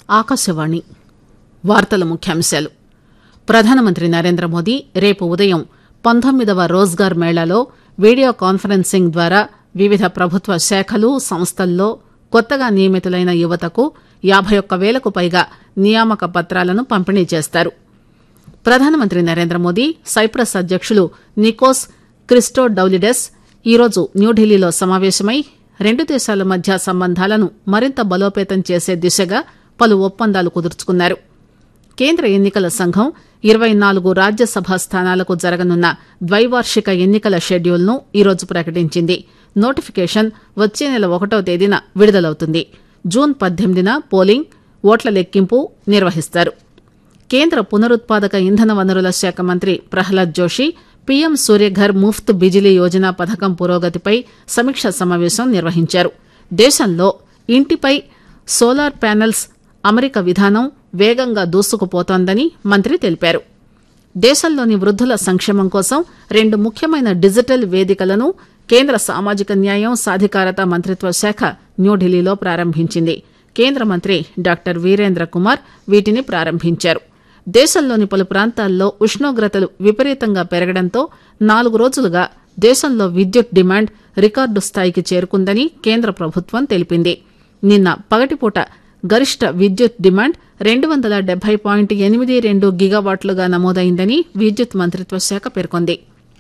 ఆకాశవాణి వార్తల ముఖ్యాంశాలు ప్రధానమంత్రి నరేంద్ర మోదీ రేపు ఉదయం పంతొమ్మిదవ రోజ్గార్ మేళాలో వీడియో కాన్ఫరెన్సింగ్ ద్వారా వివిధ ప్రభుత్వ శాఖలు సంస్థల్లో కొత్తగా నియమితులైన యువతకు యాబై ఒక్క వేలకు పైగా నియామక పత్రాలను పంపిణీ చేస్తారు ప్రధానమంత్రి నరేంద్ర మోదీ సైప్రస్ అధ్యకులు నికోస్ క్రిస్టోడౌలిడెస్ ఈరోజు న్యూఢిల్లీలో సమావేశమై రెండు దేశాల మధ్య సంబంధాలను మరింత బలోపేతం చేసే దిశగా పలు ఒప్పందాలు కుదుర్చుకున్నారు కేంద్ర ఎన్నికల సంఘం ఇరవై నాలుగు రాజ్యసభ స్థానాలకు జరగనున్న ద్వైవార్షిక ఎన్నికల షెడ్యూల్ను ఈరోజు ప్రకటించింది నోటిఫికేషన్ వచ్చే నెల ఒకటో తేదీన విడుదలవుతుంది జూన్ పద్దెనిమిదిన పోలింగ్ ఓట్ల లెక్కింపు నిర్వహిస్తారు కేంద్ర పునరుత్పాదక ఇంధన వనరుల శాఖ మంత్రి ప్రహ్లాద్ జోషి పీఎం సూర్యఘర్ ముఫ్త్ బిజిలీ యోజన పథకం పురోగతిపై సమీక్ష సమావేశం నిర్వహించారు దేశంలో ఇంటిపై సోలార్ ప్యానెల్స్ అమరిక విధానం వేగంగా దూసుకుపోతోందని మంత్రి తెలిపారు దేశంలోని వృద్దుల సంక్షేమం కోసం రెండు ముఖ్యమైన డిజిటల్ వేదికలను కేంద్ర సామాజిక న్యాయం సాధికారత మంత్రిత్వ శాఖ న్యూఢిల్లీలో ప్రారంభించింది కేంద్ర మంత్రి డాక్టర్ వీరేంద్ర కుమార్ వీటిని ప్రారంభించారు దేశంలోని పలు ప్రాంతాల్లో ఉష్ణోగ్రతలు విపరీతంగా పెరగడంతో నాలుగు రోజులుగా దేశంలో విద్యుత్ డిమాండ్ రికార్డు స్థాయికి చేరుకుందని కేంద్ర ప్రభుత్వం తెలిపింది నిన్న పగటిపూట గరిష్ట విద్యుత్ డిమాండ్ రెండు వందల డెబ్బై పాయింట్ ఎనిమిది రెండు గిగావాట్లుగా నమోదైందని విద్యుత్ మంత్రిత్వ శాఖ పేర్కొంది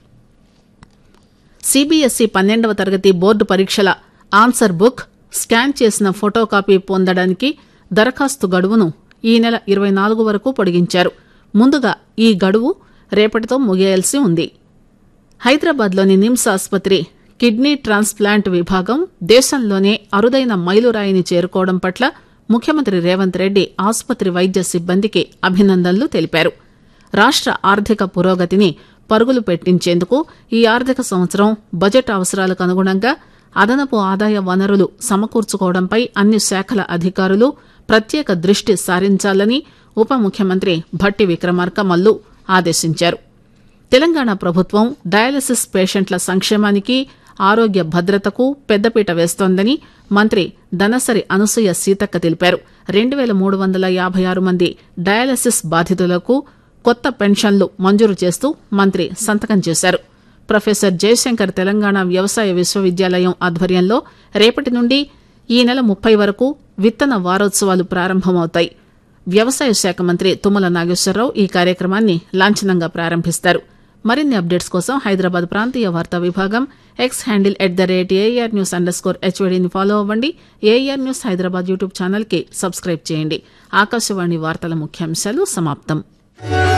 సీబీఎస్ఈ పన్నెండవ తరగతి బోర్డు పరీక్షల ఆన్సర్ బుక్ స్కాన్ చేసిన ఫోటో కాపీ పొందడానికి దరఖాస్తు గడువును ఈ నెల ఇరవై నాలుగు వరకు పొడిగించారు ముందుగా ఈ గడువు రేపటితో ముగియాల్సి ఉంది హైదరాబాద్లోని నిమ్స్ ఆసుపత్రి కిడ్నీ ట్రాన్స్ప్లాంట్ విభాగం దేశంలోనే అరుదైన మైలురాయిని చేరుకోవడం పట్ల ముఖ్యమంత్రి రేవంత్ రెడ్డి ఆసుపత్రి వైద్య సిబ్బందికి అభినందనలు తెలిపారు రాష్ట ఆర్థిక పురోగతిని పరుగులు పెట్టించేందుకు ఈ ఆర్థిక సంవత్సరం బడ్జెట్ అవసరాలకు అనుగుణంగా అదనపు ఆదాయ వనరులు సమకూర్చుకోవడంపై అన్ని శాఖల అధికారులు ప్రత్యేక దృష్టి సారించాలని ఉప ముఖ్యమంత్రి భట్టి విక్రమార్క మల్లు ఆదేశించారు తెలంగాణ ప్రభుత్వం డయాలసిస్ పేషెంట్ల సంక్షేమానికి ఆరోగ్య భద్రతకు పెద్దపీట వేస్తోందని మంత్రి దనసరి అనసూయ సీతక్క తెలిపారు రెండు పేల మూడు వందల యాభై ఆరు మంది డయాలసిస్ బాధితులకు కొత్త పెన్షన్లు మంజూరు చేస్తూ మంత్రి సంతకం చేశారు ప్రొఫెసర్ జయశంకర్ తెలంగాణ వ్యవసాయ విశ్వవిద్యాలయం ఆధ్వర్యంలో రేపటి నుండి ఈ నెల ముప్పై వరకు విత్తన వారోత్సవాలు ప్రారంభమవుతాయి వ్యవసాయ శాఖ మంత్రి తుమ్మల నాగేశ్వరరావు ఈ కార్యక్రమాన్ని లాంఛనంగా ప్రారంభిస్తారు మరిన్ని అప్డేట్స్ కోసం హైదరాబాద్ ప్రాంతీయ వార్తా విభాగం X handle at the rate AIR news underscore హెచ్వీడీని ఫాలో అవ్వండి AIR news Hyderabad YouTube channel కి సబ్స్క్రైబ్ చేయండి ఆకాశవాణి వార్తల ముఖ్యాంశాలు సమాప్తం